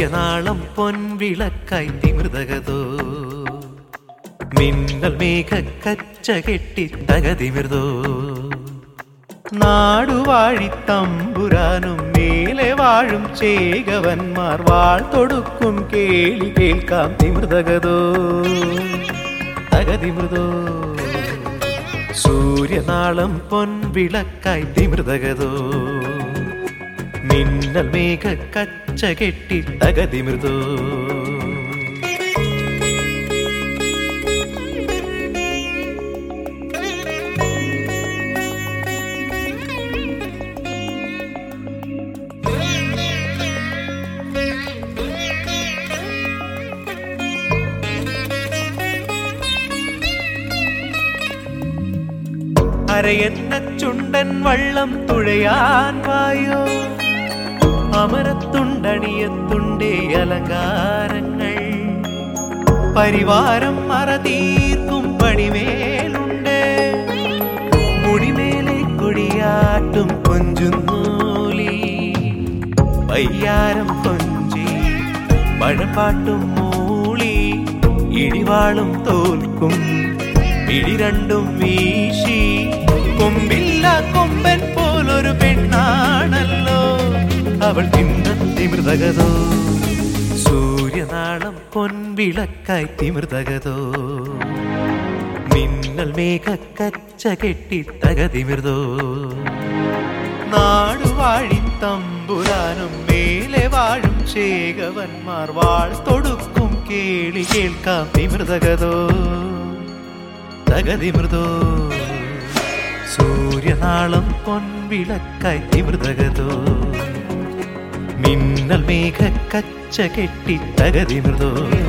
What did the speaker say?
സൂര്യനാളം പൊൻവിളക്കായി തിമൃതകതോ മിന്നൽ മേഘ കച്ച കെട്ടി തകതിമിർതോ നാടുവാഴി തമ്പുരാനും മേലെ വാഴും ചേകവന്മാർ വാൾ തൊടുക്കും കേളി കേൾക്കാം തിമൃതകതോ തകതിമൃതോ സൂര്യനാളം പൊൻവിളക്കായി തിമൃതകതോ മിന്നൽ മേഘ കച്ച കെട്ടി തകതിമൃതോ അരയെന്ന ചുണ്ടൻ വള്ളം തുഴയാൻ വായോ അമരത്തുണ്ടണിയത്തുണ്ടേ അലങ്കാരങ്ങൾ പരിവാരം മറതീർക്കും പണിമേലുണ്ട് മുടിമേലെ കൊടിയാട്ടും കൊഞ്ചുന്നൂലി പയ്യാരം കൊഞ്ചി പഴപ്പാട്ടും മൂളി ഇടിവാളും തോൽക്കും ഇടി രണ്ടും വീശി കൊമ്പില്ല കൊമ്പൻ പോലൊരു പെണ്ണാണല്ലോ അവൾ തിമൃതകതോ സൂര്യനാളം പൊൻവിളക്കായി തിമൃതകതോ മിന്നൽ മേഘ കച്ച കെട്ടി തകതിമിർതോ നാടുവാഴി തമ്പുരാനും മേലെ വാഴും ശേഖവന്മാർ വാൾ തൊടുക്കും കേളി കേൾക്കാം തിമൃതകതോ തകതിമൃതോ സൂര്യനാളം പൊൻവിളക്കായി തിമൃതകതോ മിന്നൽ മേഘ കച്ച കെട്ടി തകതിമൃതോ